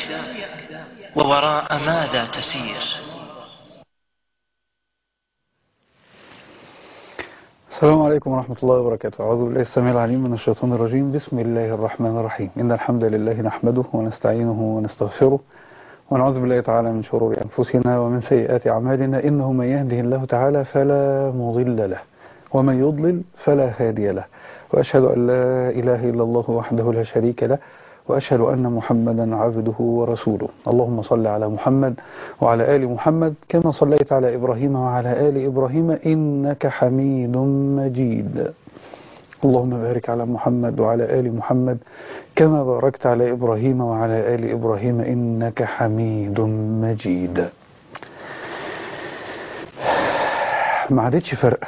ووراء ماذا تسير السلام عليكم ورحمة الله وبركاته أعوذ بالله السميع العليم من الشيطان الرجيم بسم الله الرحمن الرحيم إن الحمد لله نحمده ونستعينه ونستغفره ونعوذ بالله تعالى من شرور أنفسنا ومن سيئات أعمالنا إنه من يهده الله تعالى فلا مضل له ومن يضلل فلا هادي له وأشهد أن لا إله إلا الله وحده لا شريك له وأشهد أن محمدا عبده ورسوله اللهم صل على محمد وعلى آل محمد كما صليت على إبراهيم وعلى آل إبراهيم إنك حميد مجيد اللهم بارك على محمد وعلى آل محمد كما باركت على إبراهيم وعلى آل إبراهيم إنك حميد مجيد ما عادتش فرقة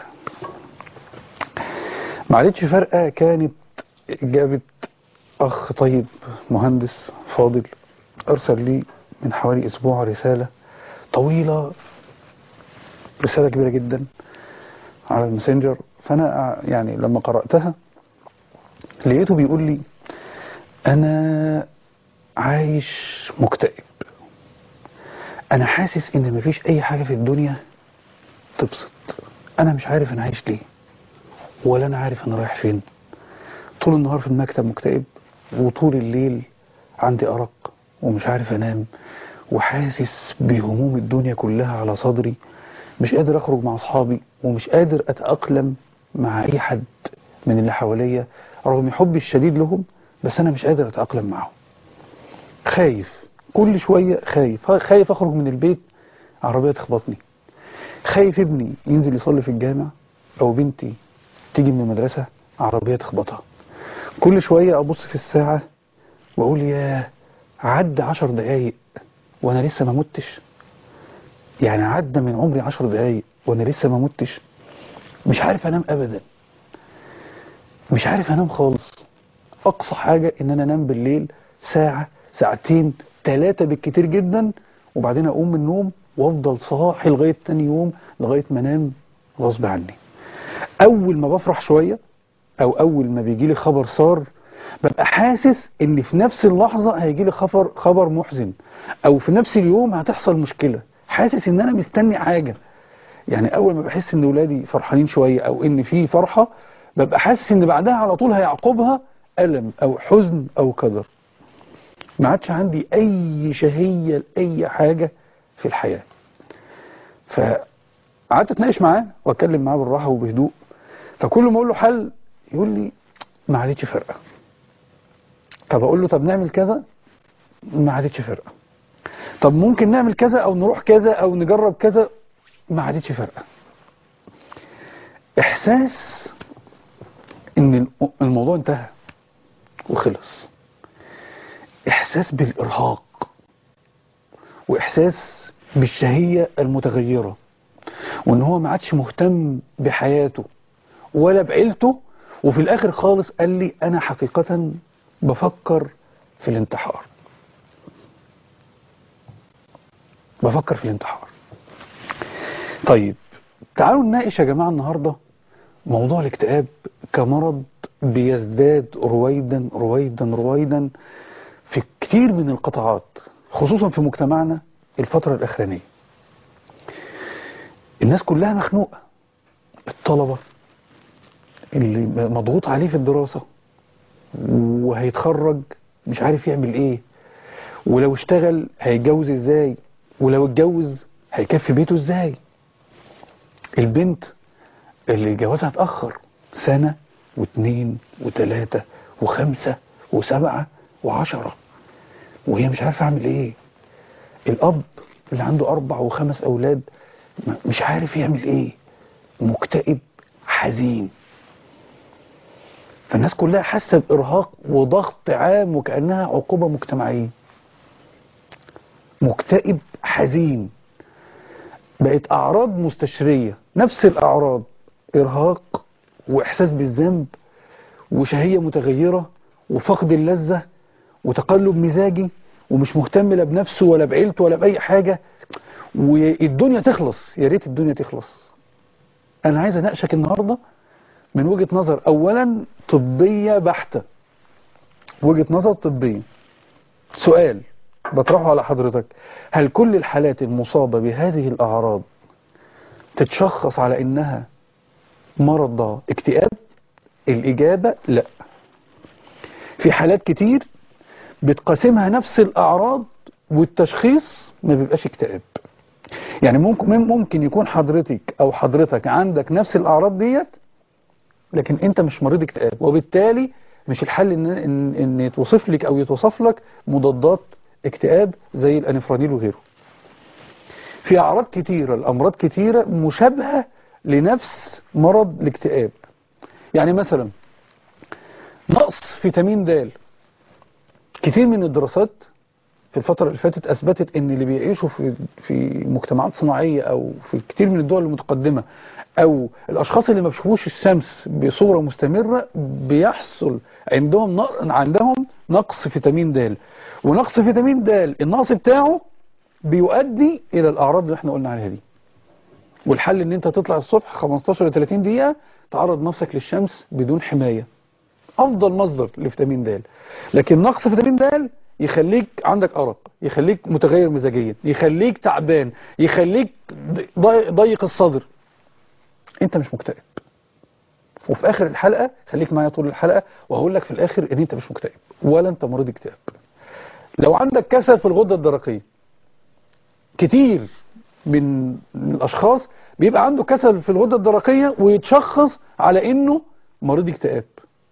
ما عادتش فرقة كانت جابت أخ طيب مهندس فاضل أرسل لي من حوالي أسبوع رسالة طويلة رسالة كبيرة جدا على الماسنجر فأنا يعني لما قرأتها لقيته بيقول لي أنا عايش مكتئب أنا حاسس إن مفيش أي حاجة في الدنيا تبسط أنا مش عارف أنا عايش ليه ولا أنا عارف أنا رايح فين طول النهار في المكتب مكتئب وطول الليل عندي أرق ومش عارف أنام وحاسس بهموم الدنيا كلها على صدري مش قادر أخرج مع أصحابي ومش قادر أتأقلم مع أي حد من اللي حواليا رغم حبي الشديد لهم بس أنا مش قادر أتأقلم معهم خايف كل شوية خايف خايف أخرج من البيت عربية تخبطني خايف ابني ينزل يصلي في الجامع أو بنتي تيجي من المدرسة عربية تخبطها كل شوية أبص في الساعة وأقول يا عدى عشر دقايق وأنا لسه ما متش يعني عدى من عمري عشر دقايق وأنا لسه ما متش مش عارف أنام أبدا مش عارف أنام خالص أقصى حاجة إن أنا أنام بالليل ساعة ساعتين ثلاثة بالكتير جدا وبعدين أقوم من النوم وأفضل صاحي لغاية تاني يوم لغاية ما أنام غصب عني أول ما بفرح شوية او اول ما بيجي لي خبر صار ببقى حاسس ان في نفس اللحظة هيجي لي خبر خبر محزن او في نفس اليوم هتحصل مشكلة حاسس ان انا مستني حاجة يعني اول ما بحس ان ولادي فرحانين شوية او ان في فرحة ببقى حاسس ان بعدها على طول هيعقبها ألم او حزن او كدر ما عادش عندي اي شهية لاي حاجة في الحياة فقعدت اتناقش معاه واتكلم معاه بالراحة وبهدوء فكل ما اقول له حل يقول لي ما عادتش فرقة طب اقول له طب نعمل كذا ما عادتش فرقة طب ممكن نعمل كذا او نروح كذا او نجرب كذا ما عادتش فرقة احساس ان الموضوع انتهى وخلص احساس بالارهاق واحساس بالشهية المتغيرة وان هو ما عادش مهتم بحياته ولا بعيلته وفي الاخر خالص قال لي انا حقيقة بفكر في الانتحار بفكر في الانتحار طيب تعالوا نناقش يا جماعة النهاردة موضوع الاكتئاب كمرض بيزداد رويدا رويدا رويدا في كتير من القطاعات خصوصا في مجتمعنا الفترة الأخرانية الناس كلها مخنوقة الطلبة اللي مضغوط عليه في الدراسة وهيتخرج مش عارف يعمل ايه ولو اشتغل هيتجوز ازاي ولو اتجوز هيكفي بيته ازاي البنت اللي جوازها اتأخر سنة واثنين وثلاثة وخمسة وسبعة وعشرة وهي مش عارفة اعمل ايه الاب اللي عنده اربع وخمس اولاد مش عارف يعمل ايه مكتئب حزين فالناس كلها حاسه بارهاق وضغط عام وكانها عقوبه مجتمعيه مكتئب حزين بقت اعراض مستشريه نفس الاعراض ارهاق واحساس بالذنب وشهيه متغيره وفقد اللذه وتقلب مزاجي ومش مهتم لا بنفسه ولا بعيلته ولا باي حاجه والدنيا تخلص يا ريت الدنيا تخلص انا عايز اناقشك النهارده من وجهة نظر اولا طبية بحتة وجهة نظر طبية سؤال بطرحه على حضرتك هل كل الحالات المصابة بهذه الأعراض تتشخص على إنها مرض اكتئاب الإجابة لا في حالات كتير بتقاسمها نفس الأعراض والتشخيص ما بيبقاش اكتئاب يعني ممكن ممكن يكون حضرتك أو حضرتك عندك نفس الأعراض ديت لكن أنت مش مريض اكتئاب وبالتالي مش الحل إن, إن, إن يتوصف لك أو يتوصف لك مضادات اكتئاب زي الأنفرانيل وغيره في أعراض كتيرة الأمراض كتيرة مشابهة لنفس مرض الاكتئاب يعني مثلا نقص فيتامين د كتير من الدراسات في الفترة اللي فاتت أثبتت إن اللي بيعيشوا في في مجتمعات صناعية أو في كتير من الدول المتقدمة أو الأشخاص اللي ما بيشوفوش الشمس بصورة مستمرة بيحصل عندهم نق- عندهم نقص فيتامين د ونقص فيتامين د النقص بتاعه بيؤدي إلى الأعراض اللي احنا قلنا عليها دي والحل إن أنت تطلع الصبح 15 ل 30 دقيقة تعرض نفسك للشمس بدون حماية افضل مصدر لفيتامين د لكن نقص فيتامين د يخليك عندك ارق يخليك متغير مزاجيا يخليك تعبان يخليك ضي- ضيق الصدر انت مش مكتئب وفي اخر الحلقه خليك معايا طول الحلقه وهقول لك في الاخر ان انت مش مكتئب ولا انت مريض اكتئاب لو عندك كسل في الغده الدرقيه كتير من الاشخاص بيبقى عنده كسل في الغده الدرقيه ويتشخص على انه مريض اكتئاب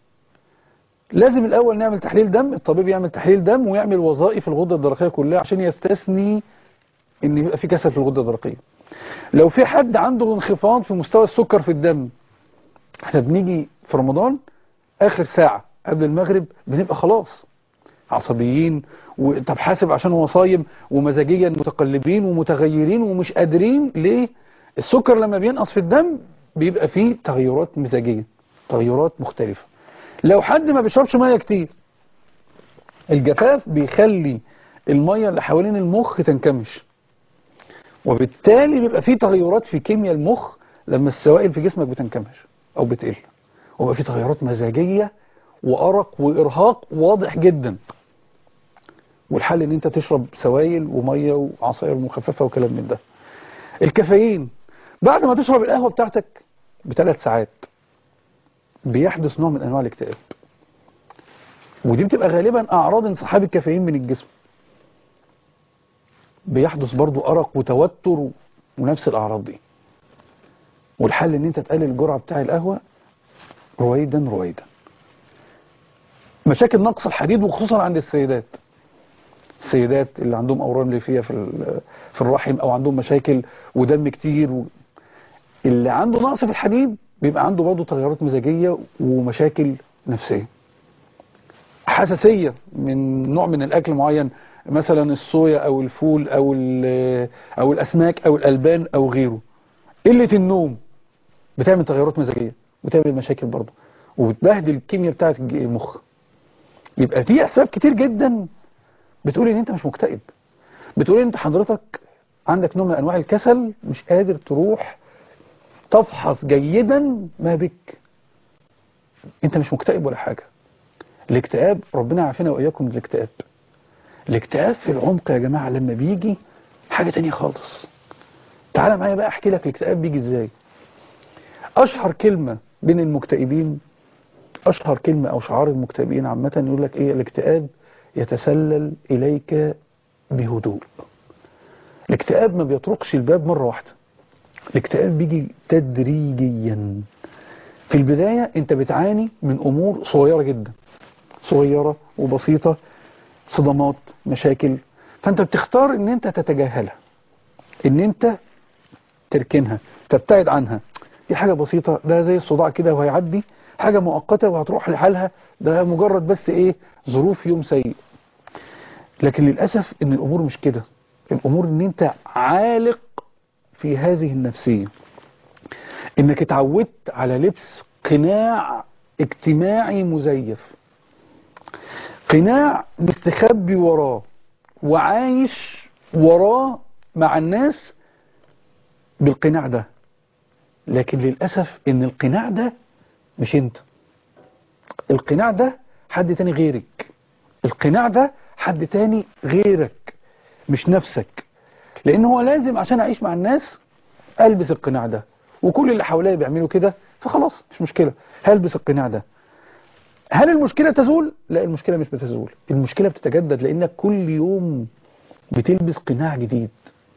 لازم الاول نعمل تحليل دم الطبيب يعمل تحليل دم ويعمل وظائف الغده الدرقيه كلها عشان يستثني ان يبقى في كسل في الغده الدرقيه لو في حد عنده انخفاض في مستوى السكر في الدم احنا بنيجي في رمضان اخر ساعه قبل المغرب بنبقى خلاص عصبيين وطب حاسب عشان هو صايم ومزاجيا متقلبين ومتغيرين ومش قادرين ليه السكر لما بينقص في الدم بيبقى فيه تغيرات مزاجيه تغيرات مختلفه لو حد ما بيشربش ميه كتير الجفاف بيخلي الميه اللي حوالين المخ تنكمش وبالتالي بيبقى فيه تغيرات في كيمياء المخ لما السوائل في جسمك بتنكمش او بتقل وبقى فيه تغيرات مزاجيه وارق وارهاق واضح جدا والحل ان انت تشرب سوائل وميه وعصائر مخففه وكلام من ده الكافيين بعد ما تشرب القهوه بتاعتك بثلاث ساعات بيحدث نوع من انواع الاكتئاب ودي بتبقى غالبا اعراض انسحاب الكافيين من الجسم بيحدث برضو ارق وتوتر و- ونفس الاعراض دي والحل ان انت تقلل الجرعه بتاع القهوه رويدا رويدا مشاكل نقص الحديد وخصوصا عند السيدات السيدات اللي عندهم اورام ليفيه في ال- في الرحم او عندهم مشاكل ودم كتير و... اللي عنده نقص في الحديد بيبقى عنده برضه تغيرات مزاجيه ومشاكل نفسيه حساسيه من نوع من الاكل معين مثلا الصويا او الفول او ال- او الاسماك او الالبان او غيره قله النوم بتعمل تغيرات مزاجيه وتعمل مشاكل برضه وبتبهدل الكيمياء بتاعه الج- المخ يبقى في اسباب كتير جدا بتقول ان انت مش مكتئب بتقول ان انت حضرتك عندك نوع من انواع الكسل مش قادر تروح تفحص جيدا ما بك انت مش مكتئب ولا حاجه الاكتئاب ربنا يعافينا واياكم من الاكتئاب الاكتئاب في العمق يا جماعه لما بيجي حاجه تانية خالص تعالى معايا بقى احكي لك الاكتئاب بيجي ازاي اشهر كلمه بين المكتئبين اشهر كلمه او شعار المكتئبين عامه يقول لك ايه الاكتئاب يتسلل اليك بهدوء الاكتئاب ما بيطرقش الباب مره واحده الاكتئاب بيجي تدريجيا في البدايه انت بتعاني من امور صغيره جدا صغيره وبسيطه صدمات مشاكل فانت بتختار ان انت تتجاهلها ان انت تركنها تبتعد عنها دي حاجة بسيطة ده زي الصداع كده وهيعدي حاجة مؤقتة وهتروح لحالها ده مجرد بس ايه ظروف يوم سيء لكن للأسف ان الامور مش كده الامور ان انت عالق في هذه النفسية انك اتعودت على لبس قناع اجتماعي مزيف قناع مستخبي وراه وعايش وراه مع الناس بالقناع ده لكن للأسف ان القناع ده مش انت القناع ده حد تاني غيرك القناع ده حد تاني غيرك مش نفسك لان هو لازم عشان اعيش مع الناس البس القناع ده وكل اللي حواليا بيعملوا كده فخلاص مش مشكلة هلبس القناع ده هل المشكلة تزول؟ لا المشكلة مش بتزول المشكلة بتتجدد لانك كل يوم بتلبس قناع جديد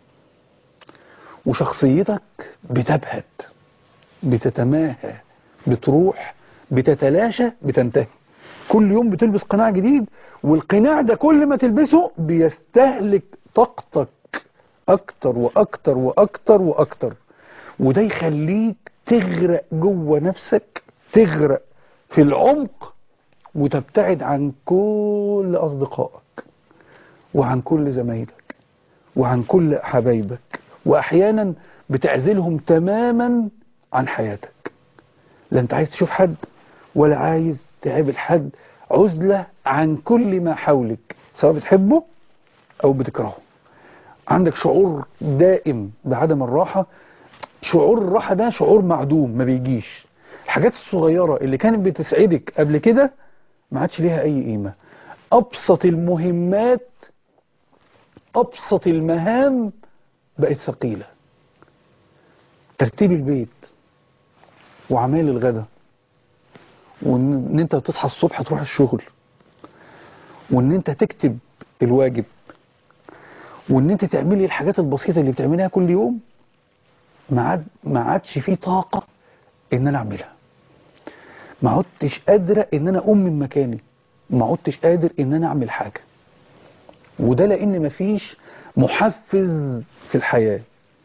وشخصيتك بتبهت بتتماهى بتروح بتتلاشى بتنتهي كل يوم بتلبس قناع جديد والقناع ده كل ما تلبسه بيستهلك طاقتك اكتر واكتر واكتر واكتر وده يخليك تغرق جوه نفسك تغرق في العمق وتبتعد عن كل اصدقائك وعن كل زمايلك وعن كل حبايبك واحيانا بتعزلهم تماما عن حياتك لا انت عايز تشوف حد ولا عايز تقابل حد عزلة عن كل ما حولك سواء بتحبه او بتكرهه عندك شعور دائم بعدم الراحة شعور الراحة ده شعور معدوم ما بيجيش الحاجات الصغيرة اللي كانت بتسعدك قبل كده ما عادش ليها اي قيمة ابسط المهمات ابسط المهام بقت ثقيلة ترتيب البيت وعمال الغدا وان انت تصحى الصبح تروح الشغل وان انت تكتب الواجب وان انت تعملي الحاجات البسيطة اللي بتعملها كل يوم ما عاد ما عادش فيه طاقة ان انا اعملها ما عدتش قادرة ان انا اقوم من مكاني ما عدتش قادر ان انا اعمل حاجة وده لان مفيش محفز في الحياة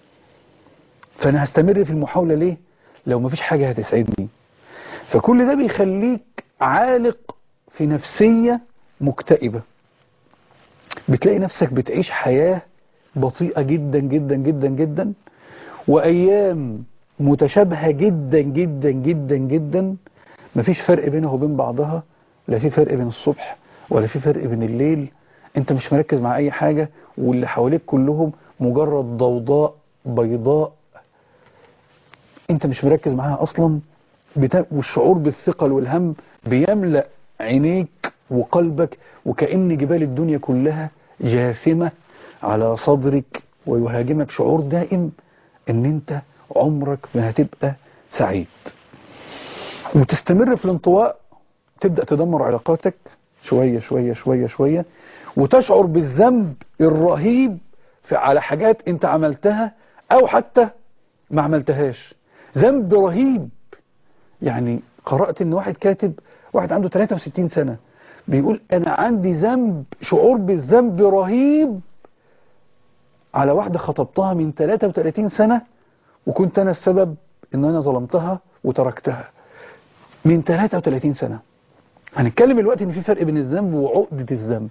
فانا هستمر في المحاولة ليه لو مفيش حاجة هتسعدني فكل ده بيخليك عالق في نفسية مكتئبة بتلاقي نفسك بتعيش حياة بطيئة جدا جدا جدا جدا وأيام متشابهة جدا جدا جدا جدا مفيش فرق بينها وبين بعضها لا في فرق بين الصبح ولا في فرق بين الليل انت مش مركز مع اي حاجة واللي حواليك كلهم مجرد ضوضاء بيضاء انت مش مركز معاها اصلا بتا... والشعور بالثقل والهم بيملأ عينيك وقلبك وكأن جبال الدنيا كلها جاثمة على صدرك ويهاجمك شعور دائم ان انت عمرك ما هتبقى سعيد وتستمر في الانطواء تبدأ تدمر علاقاتك شوية شوية شوية شوية وتشعر بالذنب الرهيب في على حاجات انت عملتها او حتى ما عملتهاش ذنب رهيب يعني قرأت ان واحد كاتب واحد عنده 63 سنة بيقول انا عندي ذنب شعور بالذنب رهيب على واحدة خطبتها من 33 سنة وكنت انا السبب ان انا ظلمتها وتركتها من 33 سنة هنتكلم الوقت ان في فرق بين الذنب وعقدة الذنب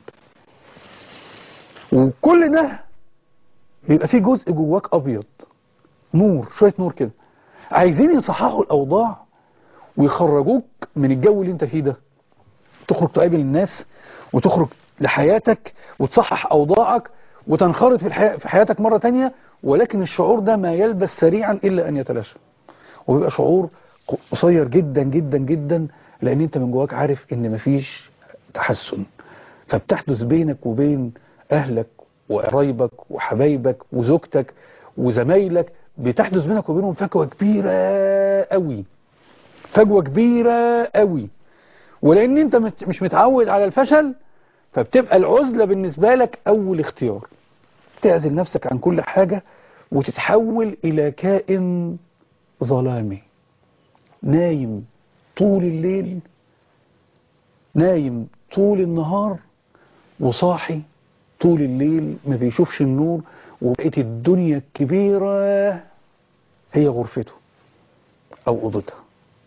وكل ده بيبقى فيه جزء جواك ابيض نور شوية نور كده عايزين يصححوا الاوضاع ويخرجوك من الجو اللي انت فيه ده تخرج تقابل الناس وتخرج لحياتك وتصحح اوضاعك وتنخرط في, الحياة في حياتك مرة تانية ولكن الشعور ده ما يلبس سريعا الا ان يتلاشى وبيبقى شعور قصير جدا جدا جدا لان انت من جواك عارف ان مفيش تحسن فبتحدث بينك وبين اهلك وقرايبك وحبايبك وزوجتك وزمايلك بتحدث بينك وبينهم فجوة كبيرة قوي فجوة كبيرة قوي ولان انت مش متعود على الفشل فبتبقى العزلة بالنسبة لك اول اختيار تعزل نفسك عن كل حاجة وتتحول الى كائن ظلامي نايم طول الليل نايم طول النهار وصاحي طول الليل ما بيشوفش النور وبقيت الدنيا الكبيرة هي غرفته او اوضتها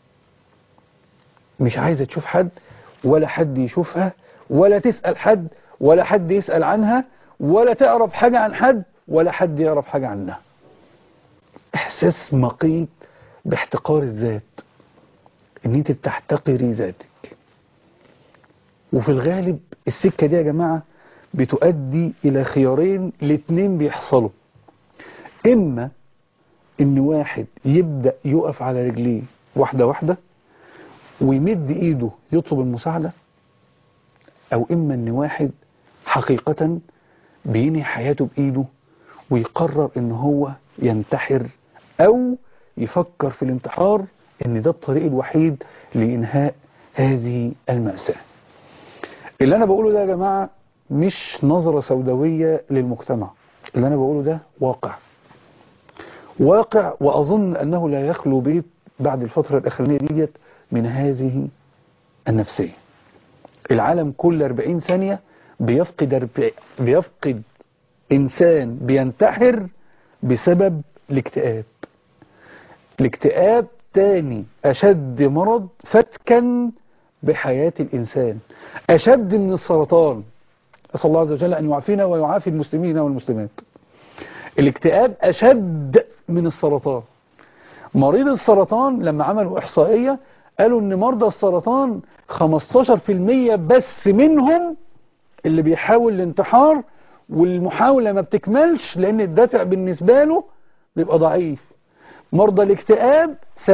مش عايزة تشوف حد ولا حد يشوفها ولا تسأل حد ولا حد يسأل عنها ولا تعرف حاجة عن حد ولا حد يعرف حاجة عنها احساس مقيت باحتقار الذات ان انت بتحتقري ذاتك وفي الغالب السكة دي يا جماعة بتؤدي الى خيارين الاتنين بيحصلوا اما ان واحد يبدأ يقف على رجليه واحدة واحدة ويمد ايده يطلب المساعدة او اما ان واحد حقيقة بينهي حياته بإيده ويقرر ان هو ينتحر او يفكر في الانتحار ان ده الطريق الوحيد لإنهاء هذه المأساة اللي انا بقوله ده يا جماعة مش نظرة سوداوية للمجتمع اللي انا بقوله ده واقع واقع واظن انه لا يخلو بيت بعد الفترة الاخرانية ديت من هذه النفسية العالم كل 40 ثانية بيفقد أربع... بيفقد إنسان بينتحر بسبب الاكتئاب الاكتئاب تاني أشد مرض فتكا بحياة الإنسان أشد من السرطان أسأل الله عز وجل أن يعافينا ويعافي المسلمين والمسلمات الاكتئاب أشد من السرطان مريض السرطان لما عملوا إحصائية قالوا ان مرضى السرطان 15% بس منهم اللي بيحاول الانتحار والمحاولة ما بتكملش لان الدافع بالنسبة له بيبقى ضعيف مرضى الاكتئاب 70%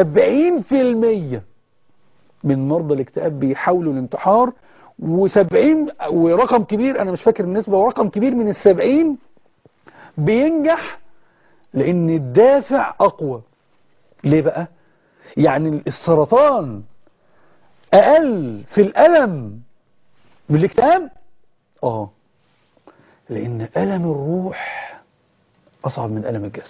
من مرضى الاكتئاب بيحاولوا الانتحار و70 ورقم كبير انا مش فاكر النسبة ورقم كبير من السبعين بينجح لان الدافع اقوى ليه بقى يعني السرطان أقل في الألم من الاكتئاب آه لأن ألم الروح أصعب من ألم الجسد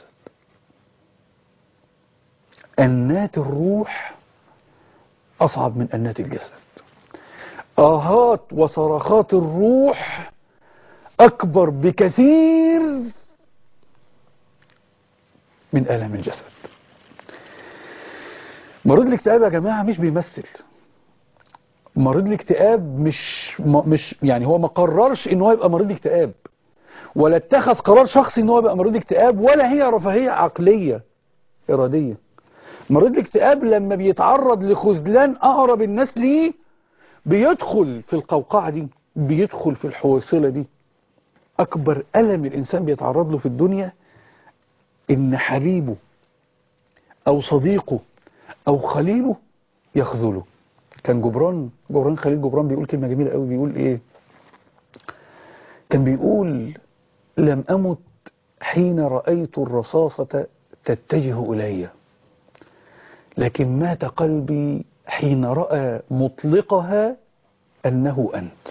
أنات الروح أصعب من أنات الجسد آهات وصرخات الروح أكبر بكثير من ألم الجسد مريض الاكتئاب يا جماعة مش بيمثل مريض الاكتئاب مش مش يعني هو ما قررش ان هو يبقى مريض اكتئاب ولا اتخذ قرار شخصي ان هو يبقى مريض اكتئاب ولا هي رفاهية عقلية ارادية مريض الاكتئاب لما بيتعرض لخذلان اقرب الناس ليه بيدخل في القوقعة دي بيدخل في الحوصلة دي اكبر الم الانسان بيتعرض له في الدنيا ان حبيبه او صديقه او خليله يخذله كان جبران جبران خليل جبران بيقول كلمة جميلة قوي بيقول ايه كان بيقول لم امت حين رأيت الرصاصة تتجه الي لكن مات قلبي حين رأى مطلقها انه انت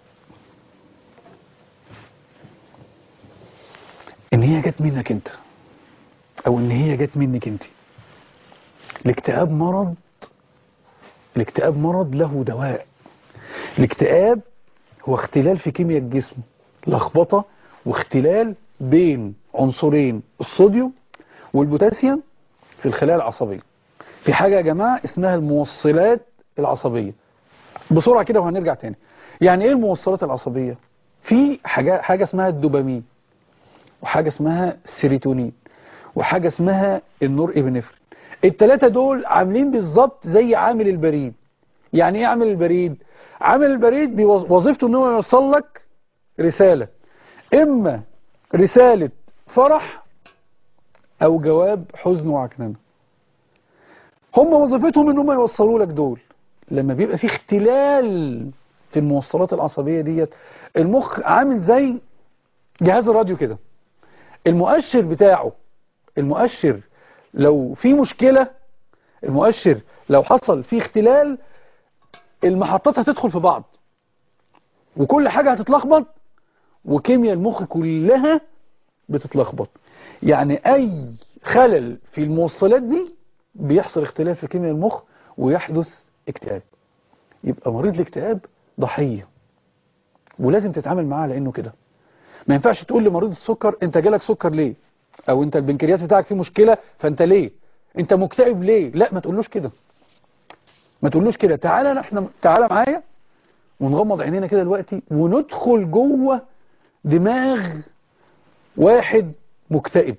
ان هي جت منك انت او ان هي جت منك انت الاكتئاب مرض الاكتئاب مرض له دواء الاكتئاب هو اختلال في كيمياء الجسم لخبطة واختلال بين عنصرين الصوديوم والبوتاسيوم في الخلايا العصبية في حاجة يا جماعة اسمها الموصلات العصبية بسرعة كده وهنرجع تاني يعني ايه الموصلات العصبية في حاجة, حاجة اسمها الدوبامين وحاجة اسمها السيروتونين وحاجة اسمها النور ابنفرين التلاتة دول عاملين بالظبط زي عامل البريد يعني ايه عامل البريد عامل البريد دي وظيفته ان هو يوصل لك رسالة اما رسالة فرح او جواب حزن وعكننة هم وظيفتهم ان هم يوصلوا لك دول لما بيبقى في اختلال في الموصلات العصبية ديت المخ عامل زي جهاز الراديو كده المؤشر بتاعه المؤشر لو في مشكلة المؤشر لو حصل فيه اختلال المحطات هتدخل في بعض وكل حاجة هتتلخبط وكيمياء المخ كلها بتتلخبط يعني اي خلل في الموصلات دي بيحصل اختلاف في كيمياء المخ ويحدث اكتئاب يبقى مريض الاكتئاب ضحية ولازم تتعامل معاه لانه كده ما ينفعش تقول لمريض السكر انت جالك سكر ليه او انت البنكرياس بتاعك فيه مشكلة فانت ليه انت مكتئب ليه لا ما تقولوش كده ما تقولوش كده تعالى احنا تعالى معايا ونغمض عينينا كده دلوقتي وندخل جوه دماغ واحد مكتئب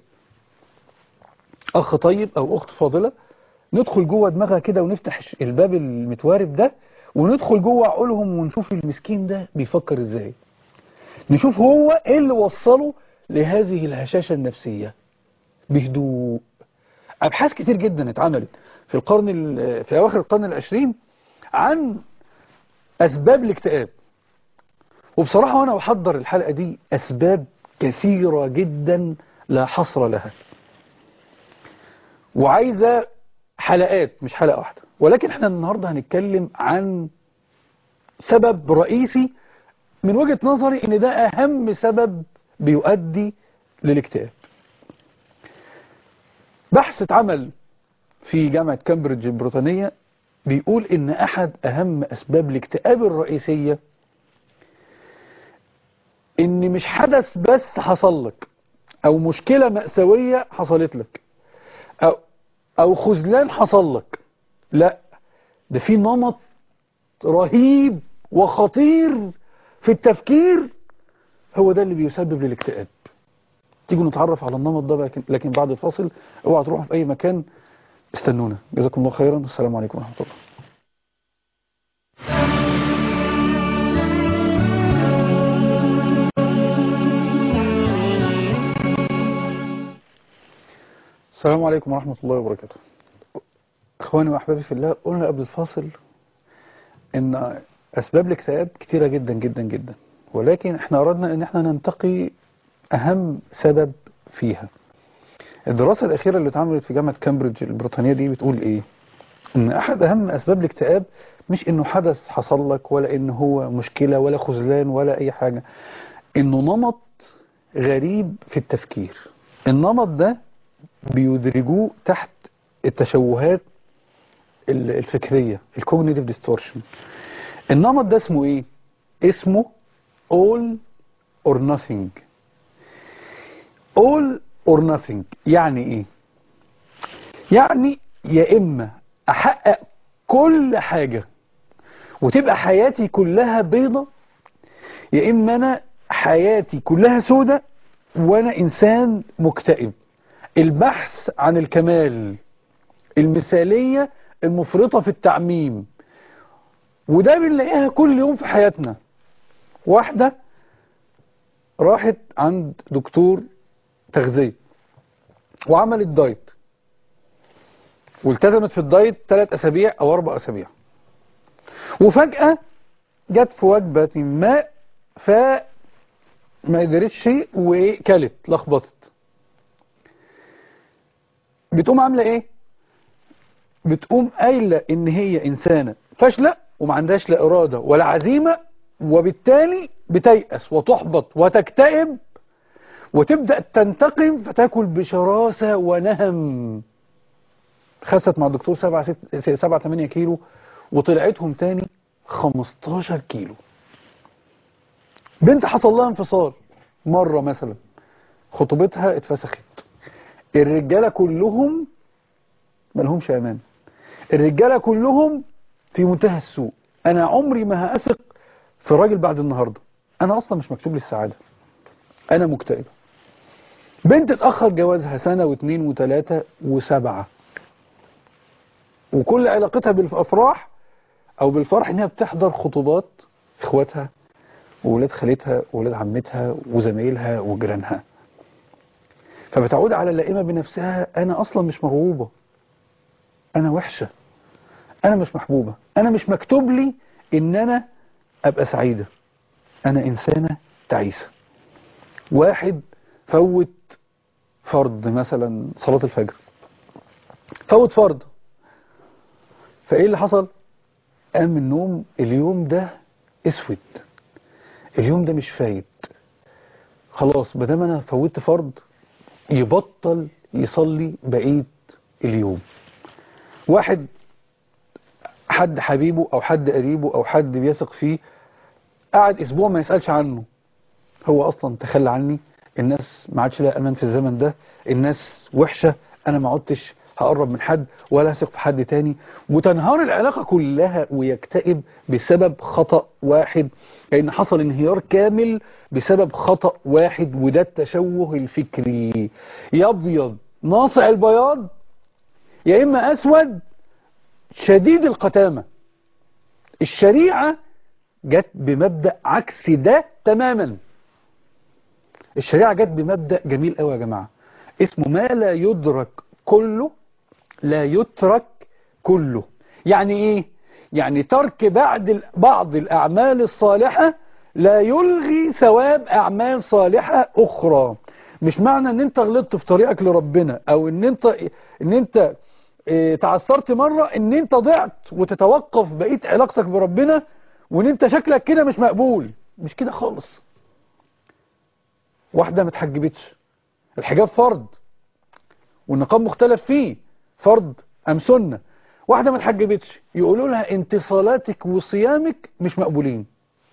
اخ طيب او اخت فاضلة ندخل جوه دماغها كده ونفتح الباب المتوارب ده وندخل جوه عقولهم ونشوف المسكين ده بيفكر ازاي نشوف هو ايه اللي وصله لهذه الهشاشة النفسية بهدوء أبحاث كتير جدا اتعملت في القرن في أواخر القرن العشرين عن أسباب الاكتئاب وبصراحة وأنا بحضر الحلقة دي أسباب كثيرة جدا لا حصر لها وعايزة حلقات مش حلقة واحدة ولكن احنا النهاردة هنتكلم عن سبب رئيسي من وجهة نظري ان ده اهم سبب بيؤدي للاكتئاب بحث اتعمل في جامعة كامبريدج البريطانية بيقول ان احد اهم اسباب الاكتئاب الرئيسية ان مش حدث بس حصل لك او مشكلة مأساوية حصلت لك او, أو خذلان حصل لك لا ده في نمط رهيب وخطير في التفكير هو ده اللي بيسبب للاكتئاب تيجوا نتعرف على النمط ده لكن, لكن بعد الفاصل اوعى تروحوا في اي مكان استنونا جزاكم الله خيرا والسلام عليكم ورحمة الله السلام عليكم ورحمة الله وبركاته اخواني واحبابي في الله قلنا قبل الفاصل ان اسباب الاكتئاب كتيرة جدا جدا جدا ولكن احنا اردنا ان احنا ننتقي اهم سبب فيها الدراسة الاخيرة اللي اتعملت في جامعة كامبريدج البريطانية دي بتقول ايه ان احد اهم اسباب الاكتئاب مش انه حدث حصل لك ولا ان هو مشكلة ولا خذلان ولا اي حاجة انه نمط غريب في التفكير النمط ده بيدرجوه تحت التشوهات الفكرية الكوجنيتيف ديستورشن النمط ده اسمه ايه اسمه all or nothing all or nothing يعني ايه يعني يا اما احقق كل حاجة وتبقى حياتي كلها بيضة يا اما انا حياتي كلها سودة وانا انسان مكتئب البحث عن الكمال المثالية المفرطة في التعميم وده بنلاقيها كل يوم في حياتنا واحدة راحت عند دكتور تغذية وعملت دايت والتزمت في الدايت ثلاث أسابيع أو أربع أسابيع وفجأة جت في وجبة ما فما قدرتش وكلت لخبطت بتقوم عاملة ايه بتقوم قايلة ان هي انسانة فاشلة وما عندهاش لا ارادة ولا عزيمة وبالتالي بتيأس وتحبط وتكتئب وتبدأ تنتقم فتاكل بشراسة ونهم خست مع الدكتور 7 7 8 كيلو وطلعتهم تاني 15 كيلو بنت حصل لها انفصال مرة مثلا خطوبتها اتفسخت الرجالة كلهم ملهمش امان الرجالة كلهم في منتهى السوء انا عمري ما هأثق في الراجل بعد النهاردة انا اصلا مش مكتوب لي السعادة انا مكتئبة بنت اتأخر جوازها سنة واثنين وثلاثة وسبعة وكل علاقتها بالافراح او بالفرح انها بتحضر خطوبات اخواتها وولاد خالتها وولاد عمتها وزمايلها وجيرانها فبتعود على اللائمة بنفسها أنا أصلا مش مرغوبة أنا وحشة أنا مش محبوبة أنا مش مكتوب لي إن أنا أبقى سعيدة أنا إنسانة تعيسة واحد فوت فرض مثلا صلاة الفجر فوت فرض فإيه اللي حصل قام من النوم اليوم ده اسود اليوم ده مش فايت خلاص بدام انا فوتت فرض يبطل يصلي بقية اليوم واحد حد حبيبه او حد قريبه او حد بيثق فيه قعد اسبوع ما يسألش عنه هو اصلا تخلى عني الناس ما عادش لها امان في الزمن ده الناس وحشة انا ما عدتش هقرب من حد ولا اثق في حد تاني وتنهار العلاقة كلها ويكتئب بسبب خطأ واحد لان حصل انهيار كامل بسبب خطأ واحد وده التشوه الفكري يا ابيض ناصع البياض يا اما اسود شديد القتامة الشريعة جت بمبدأ عكس ده تماما الشريعة جت بمبدأ جميل قوي يا جماعة اسمه ما لا يدرك كله لا يترك كله يعني ايه يعني ترك بعد بعض الاعمال الصالحة لا يلغي ثواب أعمال صالحة أخرى مش معنى ان انت غلطت في طريقك لربنا او ان انت ان انت اه تعثرت مرة ان انت ضعت وتتوقف بقية علاقتك بربنا وان انت شكلك كده مش مقبول مش كده خالص واحدة ما اتحجبتش الحجاب فرض والنقاب مختلف فيه فرض ام سنة واحدة ما اتحجبتش يقولوا لها انت صلاتك وصيامك مش مقبولين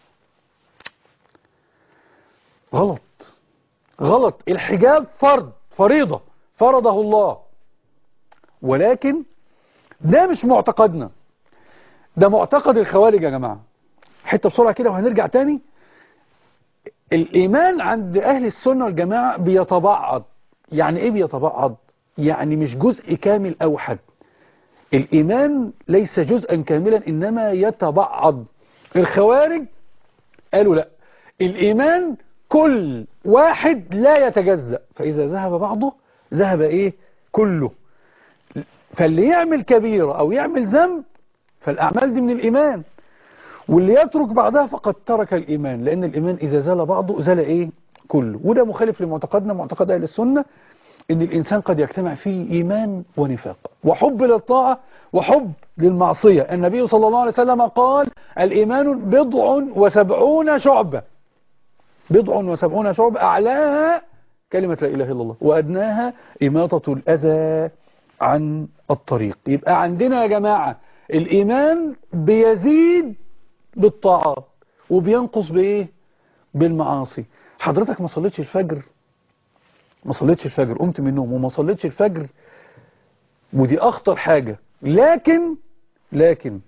غلط غلط الحجاب فرض فريضة فرضه الله ولكن ده مش معتقدنا ده معتقد الخوارج يا جماعة حتة بسرعة كده وهنرجع تاني الإيمان عند أهل السنة والجماعة بيتبعض يعني إيه بيتبعض يعني مش جزء كامل أوحد الإيمان ليس جزءا كاملا إنما يتبعض الخوارج قالوا لا الإيمان كل واحد لا يتجزأ فإذا ذهب بعضه ذهب إيه كله فاللي يعمل كبيرة أو يعمل ذنب فالأعمال دي من الإيمان واللي يترك بعدها فقد ترك الإيمان لأن الإيمان إذا زال بعضه زال إيه كله وده مخالف لمعتقدنا معتقد أهل السنة إن الإنسان قد يجتمع فيه إيمان ونفاق وحب للطاعة وحب للمعصية النبي صلى الله عليه وسلم قال الإيمان بضع وسبعون شعبة بضع وسبعون شعبة أعلاها كلمة لا إله إلا الله وأدناها إماطة الأذى عن الطريق يبقى عندنا يا جماعة الإيمان بيزيد بالطاعات وبينقص بإيه بالمعاصي حضرتك ما صليتش الفجر ما صليتش الفجر قمت من النوم وما صليتش الفجر ودي أخطر حاجة لكن لكن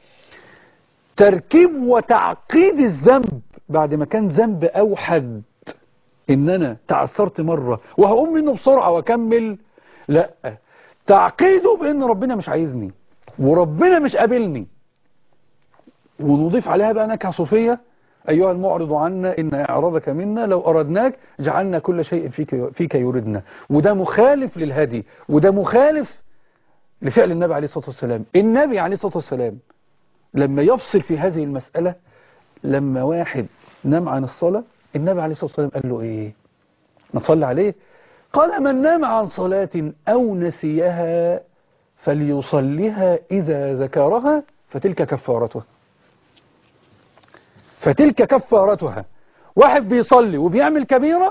تركيب وتعقيد الذنب بعد ما كان ذنب أوحد إن أنا تعثرت مرة وهقوم منه بسرعة وأكمل لا تعقيده بأن ربنا مش عايزني وربنا مش قابلني ونضيف عليها بقى نكهة صوفية أيها المعرض عنا إن إعراضك منا لو أردناك جعلنا كل شيء فيك, فيك يردنا وده مخالف للهدي وده مخالف لفعل النبي عليه الصلاة والسلام النبي عليه الصلاة والسلام لما يفصل في هذه المسألة لما واحد نام عن الصلاة النبي عليه الصلاة والسلام قال له إيه ما تصلي عليه قال من نام عن صلاة أو نسيها فليصليها إذا ذكرها فتلك كفارتها فتلك كفارتها واحد بيصلي وبيعمل كبيرة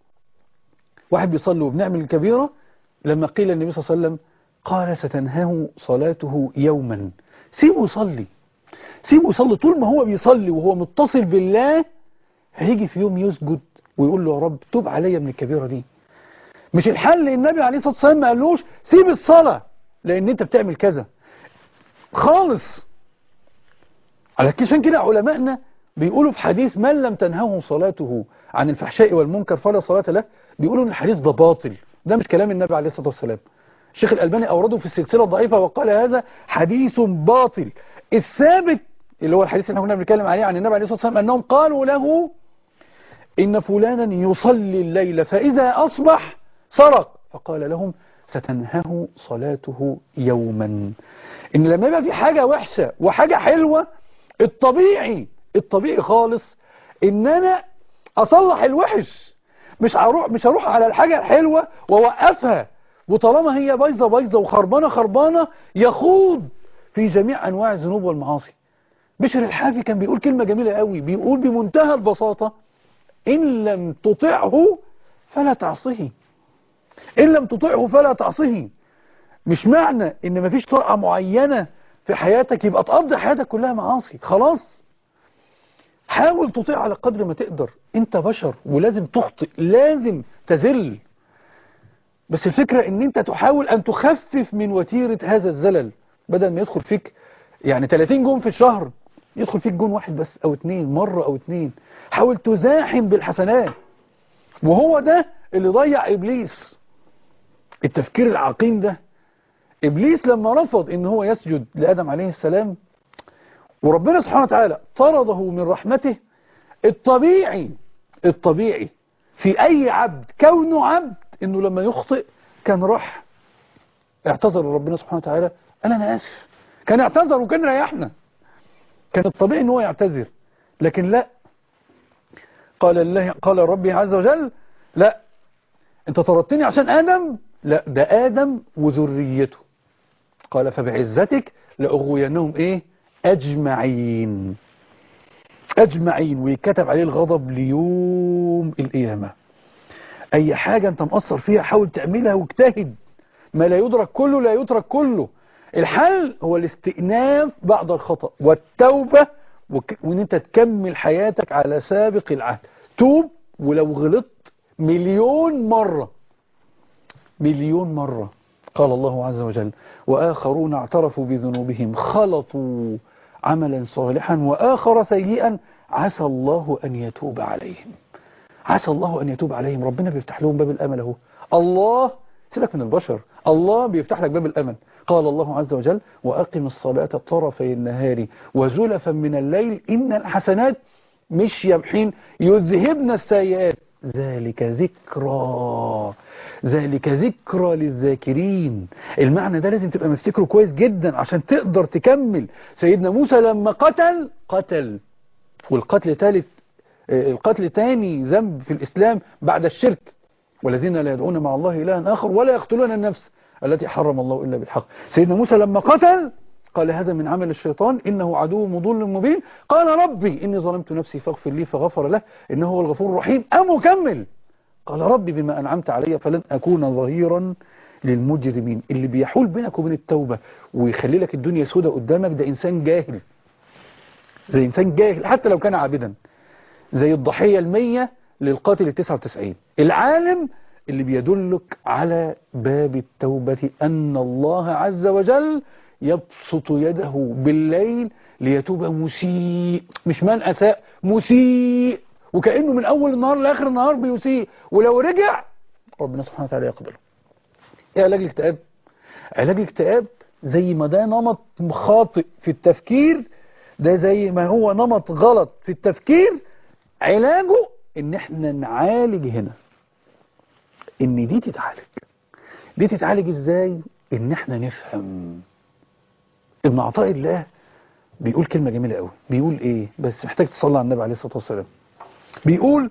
واحد بيصلي وبنعمل كبيرة لما قيل النبي صلى الله عليه وسلم قال ستنهاه صلاته يوما سيبه يصلي سيبه يصلي طول ما هو بيصلي وهو متصل بالله هيجي في يوم يسجد ويقول له يا رب توب عليا من الكبيرة دي مش الحل النبي عليه الصلاة والسلام ما قالوش سيب الصلاة لان انت بتعمل كذا خالص على عشان كده علمائنا بيقولوا في حديث من لم تنهه صلاته عن الفحشاء والمنكر فلا صلاة له بيقولوا ان الحديث ده باطل ده مش كلام النبي عليه الصلاة والسلام الشيخ الألباني أورده في السلسلة الضعيفة وقال هذا حديث باطل الثابت اللي هو الحديث اللي احنا كنا بنتكلم عليه عن النبي عليه الصلاة والسلام أنهم قالوا له إن فلانا يصلي الليل فإذا أصبح سرق فقال لهم ستنهه صلاته يوما إن لما يبقى في حاجة وحشة وحاجة حلوة الطبيعي الطبيعي خالص إن أنا أصلح الوحش مش هروح مش هروح على الحاجة الحلوة ووقفها وطالما هي بايظه بايظه وخربانه خربانه يخوض في جميع انواع الذنوب والمعاصي بشر الحافي كان بيقول كلمه جميله قوي بيقول بمنتهى البساطه ان لم تطعه فلا تعصيه ان لم تطعه فلا تعصيه مش معنى ان مفيش طاعه معينه في حياتك يبقى تقضي حياتك كلها معاصي خلاص حاول تطيع على قدر ما تقدر انت بشر ولازم تخطئ لازم تزل بس الفكرة ان انت تحاول ان تخفف من وتيرة هذا الزلل بدل ما يدخل فيك يعني 30 جون في الشهر يدخل فيك جون واحد بس او اتنين مرة او اتنين حاول تزاحم بالحسنات وهو ده اللي ضيع ابليس التفكير العقيم ده ابليس لما رفض ان هو يسجد لادم عليه السلام وربنا سبحانه وتعالى طرده من رحمته الطبيعي الطبيعي في اي عبد كونه عبد انه لما يخطئ كان راح اعتذر لربنا سبحانه وتعالى قال انا اسف كان اعتذر وكان ريحنا كان الطبيعي ان هو يعتذر لكن لا قال الله قال ربي عز وجل لا انت طردتني عشان آدم لا ده آدم وذريته قال فبعزتك لأغوينهم ايه أجمعين أجمعين ويكتب عليه الغضب ليوم القيامة أي حاجة أنت مقصر فيها حاول تعملها واجتهد ما لا يدرك كله لا يترك كله الحل هو الاستئناف بعد الخطأ والتوبة وك... وان انت تكمل حياتك على سابق العهد توب ولو غلطت مليون مرة مليون مرة قال الله عز وجل وآخرون اعترفوا بذنوبهم خلطوا عملا صالحا وآخر سيئا عسى الله أن يتوب عليهم عسى الله أن يتوب عليهم ربنا بيفتح لهم باب الأمل اهو الله سيبك من البشر الله بيفتح لك باب الأمل قال الله عز وجل وأقم الصلاة طرفي النهار وزلفا من الليل إن الحسنات مش يمحين يذهبن السيئات ذلك ذكرى ذلك ذكرى للذاكرين المعنى ده لازم تبقى مفتكره كويس جدا عشان تقدر تكمل سيدنا موسى لما قتل قتل والقتل ثالث القتل تاني ذنب في الإسلام بعد الشرك والذين لا يدعون مع الله إلها آخر ولا يقتلون النفس التي حرم الله إلا بالحق سيدنا موسى لما قتل قال هذا من عمل الشيطان إنه عدو مضل مبين قال ربي إني ظلمت نفسي فاغفر لي فغفر له إنه هو الغفور الرحيم أم أكمل قال ربي بما أنعمت علي فلن أكون ظهيرا للمجرمين اللي بيحول بينك وبين التوبة ويخلي لك الدنيا سودة قدامك ده إنسان جاهل زي إنسان جاهل حتى لو كان عابدا زي الضحية المية للقاتل التسعة وتسعين العالم اللي بيدلك على باب التوبة أن الله عز وجل يبسط يده بالليل ليتوب مسيء مش من أساء مسيء وكأنه من أول النهار لآخر النهار بيسيء ولو رجع ربنا سبحانه وتعالى يقبله ايه علاج الاكتئاب علاج الاكتئاب زي ما ده نمط خاطئ في التفكير ده زي ما هو نمط غلط في التفكير علاجه ان احنا نعالج هنا ان دي تتعالج دي تتعالج ازاي ان احنا نفهم ابن عطاء الله بيقول كلمة جميلة قوي بيقول ايه بس محتاج تصلي على النبي عليه الصلاة والسلام بيقول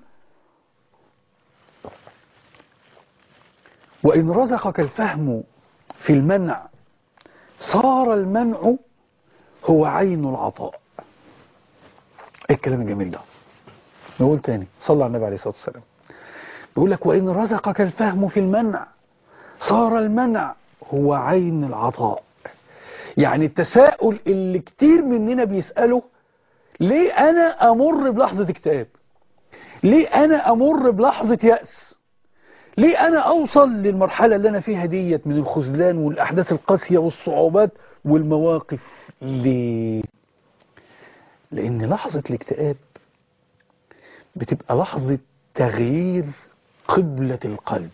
وإن رزقك الفهم في المنع صار المنع هو عين العطاء ايه الكلام الجميل ده نقول تاني صلى على النبي عليه الصلاة والسلام بيقول لك وإن رزقك الفهم في المنع صار المنع هو عين العطاء يعني التساؤل اللي كتير مننا بيسأله ليه أنا أمر بلحظة اكتئاب ليه أنا أمر بلحظة يأس ليه أنا أوصل للمرحلة اللي أنا فيها ديت من الخذلان والأحداث القاسية والصعوبات والمواقف ليه لأن لحظة الاكتئاب بتبقى لحظة تغيير قبلة القلب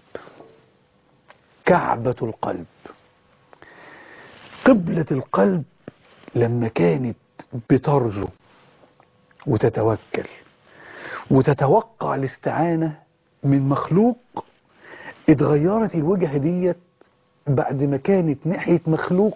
كعبة القلب قبلة القلب لما كانت بترجو وتتوكل وتتوقع الاستعانة من مخلوق اتغيرت الوجهة ديت بعد ما كانت ناحية مخلوق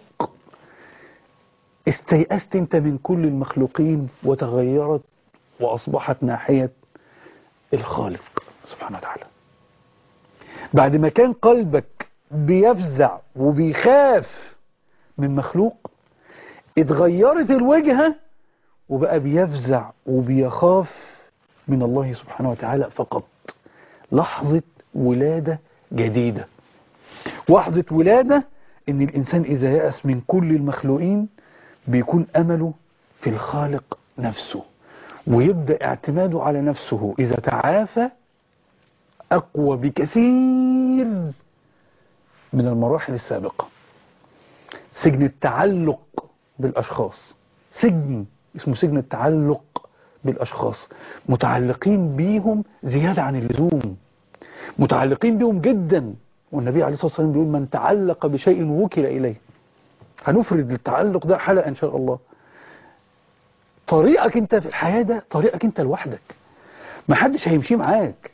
استيأست انت من كل المخلوقين وتغيرت وأصبحت ناحية الخالق سبحانه وتعالى بعد ما كان قلبك بيفزع وبيخاف من مخلوق اتغيرت الوجهة وبقى بيفزع وبيخاف من الله سبحانه وتعالى فقط لحظة ولادة جديدة لحظة ولادة ان الانسان اذا يأس من كل المخلوقين بيكون امله في الخالق نفسه ويبدأ اعتماده على نفسه اذا تعافى اقوى بكثير من المراحل السابقة سجن التعلق بالاشخاص سجن اسمه سجن التعلق بالاشخاص متعلقين بيهم زيادة عن اللزوم متعلقين بيهم جدا والنبي عليه الصلاة والسلام بيقول من تعلق بشيء وكل إليه هنفرد التعلق ده حلقة إن شاء الله طريقك انت في الحياة ده طريقك انت لوحدك ما حدش هيمشي معاك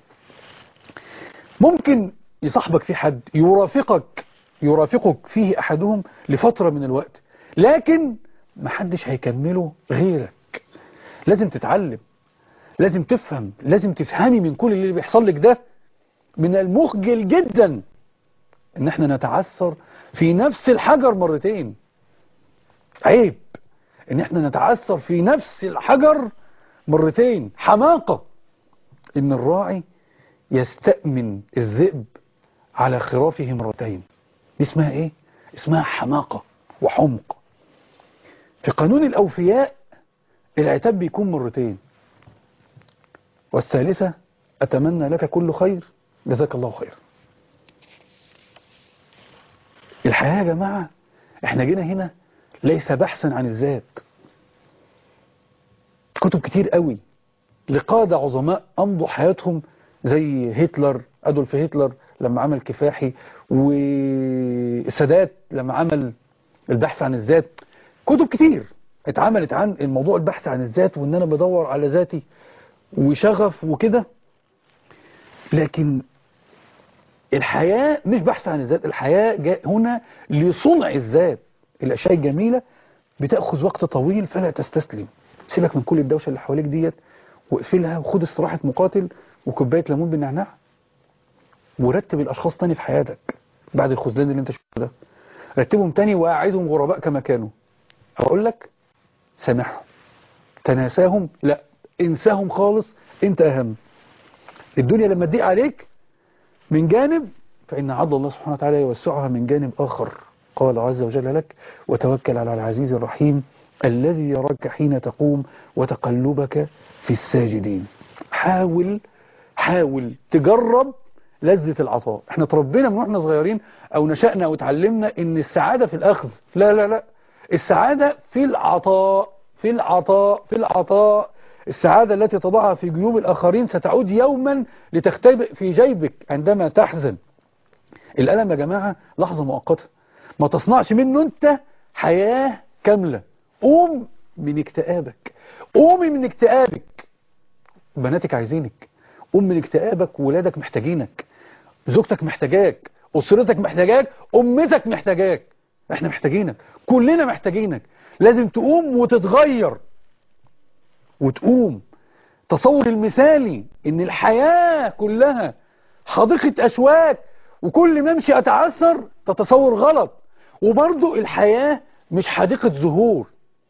ممكن يصاحبك في حد يرافقك يرافقك فيه أحدهم لفترة من الوقت لكن ما حدش هيكمله غيرك لازم تتعلم لازم تفهم لازم تفهمي من كل اللي بيحصل لك ده من المخجل جدا ان احنا نتعثر في نفس الحجر مرتين عيب ان احنا نتعثر في نفس الحجر مرتين حماقة ان الراعي يستأمن الذئب على خرافه مرتين دي اسمها ايه اسمها حماقة وحمق في قانون الاوفياء العتاب بيكون مرتين والثالثة اتمنى لك كل خير جزاك الله خير الحياة يا جماعة احنا جينا هنا ليس بحثا عن الذات كتب كتير قوي لقادة عظماء أمضوا حياتهم زي هتلر أدولف هتلر لما عمل كفاحي والسادات لما عمل البحث عن الذات كتب كتير اتعملت عن الموضوع البحث عن الذات وان انا بدور على ذاتي وشغف وكده لكن الحياة مش بحث عن الذات الحياة جاء هنا لصنع الذات الأشياء الجميلة بتأخذ وقت طويل فلا تستسلم سيبك من كل الدوشة اللي حواليك ديت واقفلها وخد استراحة مقاتل وكوباية ليمون بالنعناع ورتب الأشخاص تاني في حياتك بعد الخذلان اللي انت شفته ده رتبهم تاني وقعدهم غرباء كما كانوا أقول لك سامحهم تناساهم لا انساهم خالص انت أهم الدنيا لما تضيق عليك من جانب فإن عضل الله سبحانه وتعالى يوسعها من جانب آخر قال عز وجل لك وتوكل على العزيز الرحيم الذي يراك حين تقوم وتقلبك في الساجدين حاول حاول تجرب لذة العطاء احنا تربينا من واحنا صغيرين او نشأنا او اتعلمنا ان السعادة في الاخذ لا لا لا السعادة في العطاء في العطاء في العطاء السعادة التي تضعها في جيوب الآخرين ستعود يوما لتختبئ في جيبك عندما تحزن الألم يا جماعة لحظة مؤقتة ما تصنعش منه أنت حياة كاملة قوم من اكتئابك قومي من اكتئابك بناتك عايزينك قوم من اكتئابك وولادك محتاجينك زوجتك محتاجاك أسرتك محتاجاك أمتك محتاجاك احنا محتاجينك كلنا محتاجينك لازم تقوم وتتغير وتقوم تصور المثالي ان الحياة كلها حديقة اشواك وكل ما امشي اتعثر تتصور غلط وبرضو الحياة مش حديقة زهور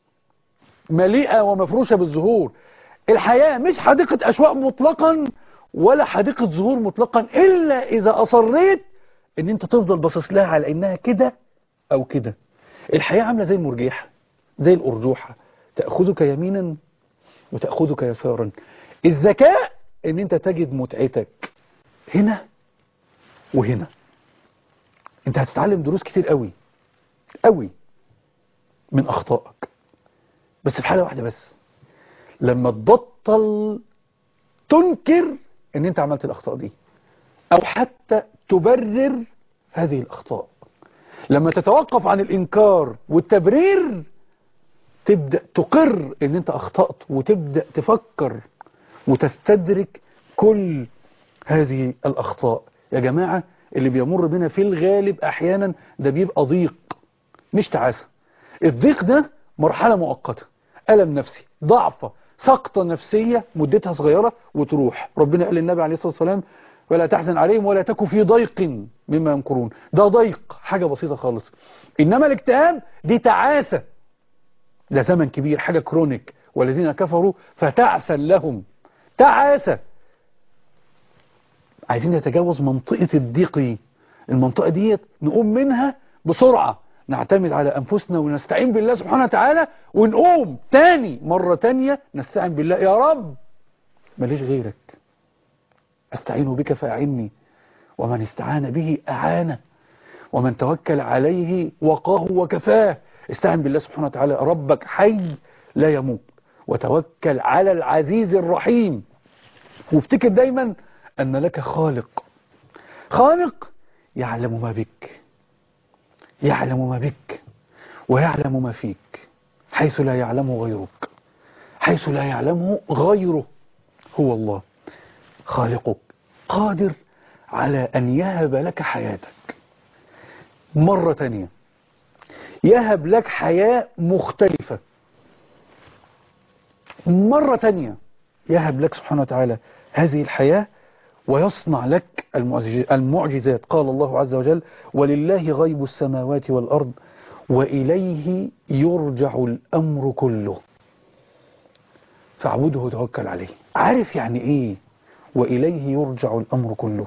مليئة ومفروشة بالزهور الحياة مش حديقة أشواق مطلقا ولا حديقة زهور مطلقا إلا إذا أصريت إن أنت تفضل باصص لها على إنها كده أو كده الحياة عاملة زي المرجيحة زي الأرجوحة تأخذك يمينا وتأخذك يسارا الذكاء إن أنت تجد متعتك هنا وهنا أنت هتتعلم دروس كتير قوي قوي من أخطائك بس في حالة واحدة بس لما تبطل تنكر ان انت عملت الاخطاء دي او حتى تبرر هذه الاخطاء لما تتوقف عن الانكار والتبرير تبدأ تقر ان انت اخطأت وتبدأ تفكر وتستدرك كل هذه الاخطاء يا جماعة اللي بيمر بنا في الغالب احيانا ده بيبقى ضيق مش تعاسة الضيق ده مرحلة مؤقتة ألم نفسي ضعفة سقطة نفسية مدتها صغيرة وتروح ربنا قال للنبي عليه الصلاة والسلام ولا تحزن عليهم ولا تكن في ضيق مما يمكرون ده ضيق حاجة بسيطة خالص إنما الاكتئاب دي تعاسة ده زمن كبير حاجة كرونيك والذين كفروا فتعسا لهم تعاسة عايزين نتجاوز منطقة الضيق دي المنطقة دي نقوم منها بسرعة نعتمد على أنفسنا ونستعين بالله سبحانه وتعالى ونقوم تاني مرة تانية نستعين بالله يا رب ماليش غيرك أستعين بك فأعني ومن استعان به أعانه ومن توكل عليه وقاه وكفاه استعين بالله سبحانه وتعالى ربك حي لا يموت وتوكل على العزيز الرحيم وافتكر دايما أن لك خالق خالق يعلم ما بك يعلم ما بك ويعلم ما فيك حيث لا يعلمه غيرك حيث لا يعلمه غيره هو الله خالقك قادر على أن يهب لك حياتك مرة تانية يهب لك حياة مختلفة مرة تانية يهب لك سبحانه وتعالى هذه الحياة ويصنع لك المعجزات قال الله عز وجل ولله غيب السماوات والأرض وإليه يرجع الأمر كله فاعبده وتوكل عليه عارف يعني إيه وإليه يرجع الأمر كله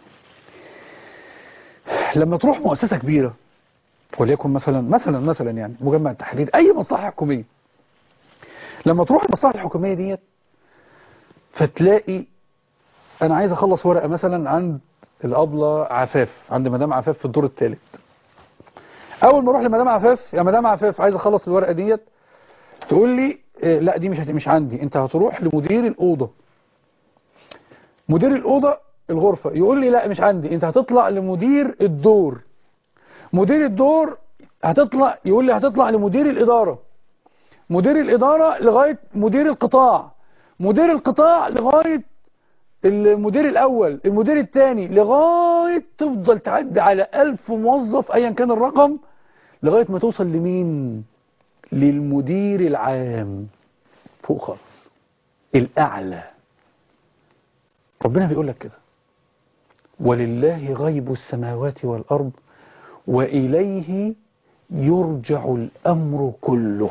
لما تروح مؤسسة كبيرة وليكن مثلا مثلا مثلا يعني مجمع التحرير أي مصلحة حكومية لما تروح المصلحة الحكومية ديت فتلاقي أنا عايز أخلص ورقة مثلا عند الأبلة عفاف عند مدام عفاف في الدور الثالث أول ما أروح لمدام عفاف يا مدام عفاف عايز أخلص الورقة ديت تقول لي إيه لا دي مش مش عندي أنت هتروح لمدير الأوضة مدير الأوضة الغرفة يقول لي لا مش عندي أنت هتطلع لمدير الدور مدير الدور هتطلع يقول لي هتطلع لمدير الإدارة مدير الإدارة لغاية مدير القطاع مدير القطاع لغاية المدير الأول المدير الثاني لغاية تفضل تعدي على ألف موظف أيا كان الرقم لغاية ما توصل لمين للمدير العام فوق خالص الأعلى ربنا بيقول لك كده ولله غيب السماوات والأرض وإليه يرجع الأمر كله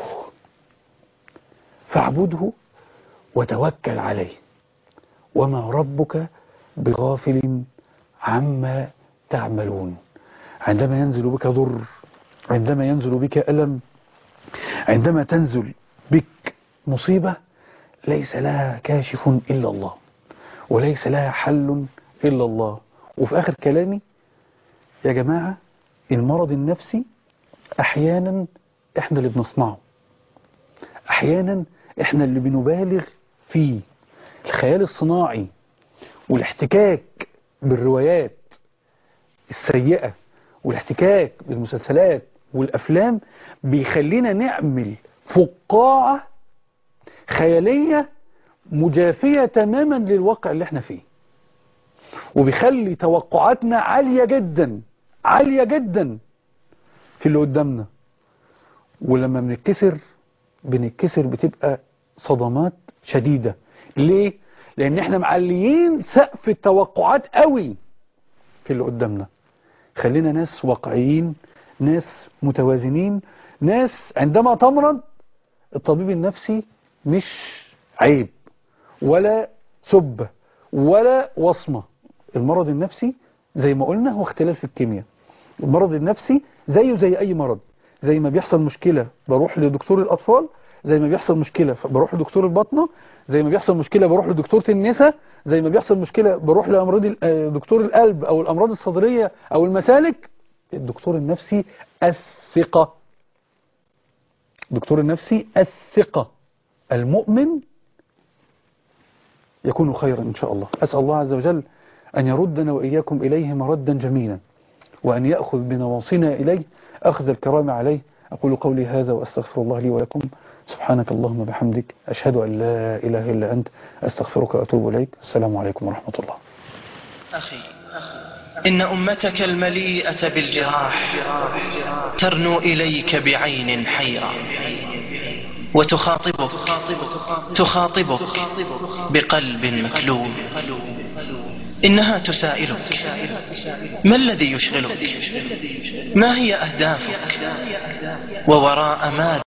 فاعبده وتوكل عليه وما ربك بغافل عما تعملون عندما ينزل بك ضر عندما ينزل بك ألم عندما تنزل بك مصيبة ليس لها كاشف إلا الله وليس لها حل إلا الله وفي آخر كلامي يا جماعة المرض النفسي أحيانا إحنا اللي بنصنعه أحيانا إحنا اللي بنبالغ فيه الخيال الصناعي والاحتكاك بالروايات السيئة والاحتكاك بالمسلسلات والأفلام بيخلينا نعمل فقاعة خيالية مجافية تماما للواقع اللي احنا فيه وبيخلي توقعاتنا عالية جدا عالية جدا في اللي قدامنا ولما بنتكسر بنتكسر بتبقى صدمات شديدة ليه؟ لأن احنا معليين سقف التوقعات قوي في اللي قدامنا خلينا ناس واقعيين ناس متوازنين ناس عندما تمرض الطبيب النفسي مش عيب ولا سبة ولا وصمة المرض النفسي زي ما قلنا هو اختلال في الكيمياء المرض النفسي زيه زي أي مرض زي ما بيحصل مشكلة بروح لدكتور الأطفال زي ما بيحصل مشكلة بروح لدكتور البطنة زي ما بيحصل مشكلة بروح لدكتورة النساء زي ما بيحصل مشكلة بروح لأمراض دكتور القلب أو الأمراض الصدرية أو المسالك الدكتور النفسي الثقة الدكتور النفسي الثقة المؤمن يكون خيرا إن شاء الله أسأل الله عز وجل أن يردنا وإياكم إليه مردا جميلا وأن يأخذ بنواصينا إليه أخذ الكرام عليه أقول قولي هذا وأستغفر الله لي ولكم سبحانك اللهم بحمدك أشهد أن لا إله إلا أنت أستغفرك وأتوب إليك السلام عليكم ورحمة الله أخي إن أمتك المليئة بالجراح ترنو إليك بعين حيرة وتخاطبك تخاطبك بقلب مكلوم إنها تسائلك ما الذي يشغلك ما هي أهدافك ووراء ماذا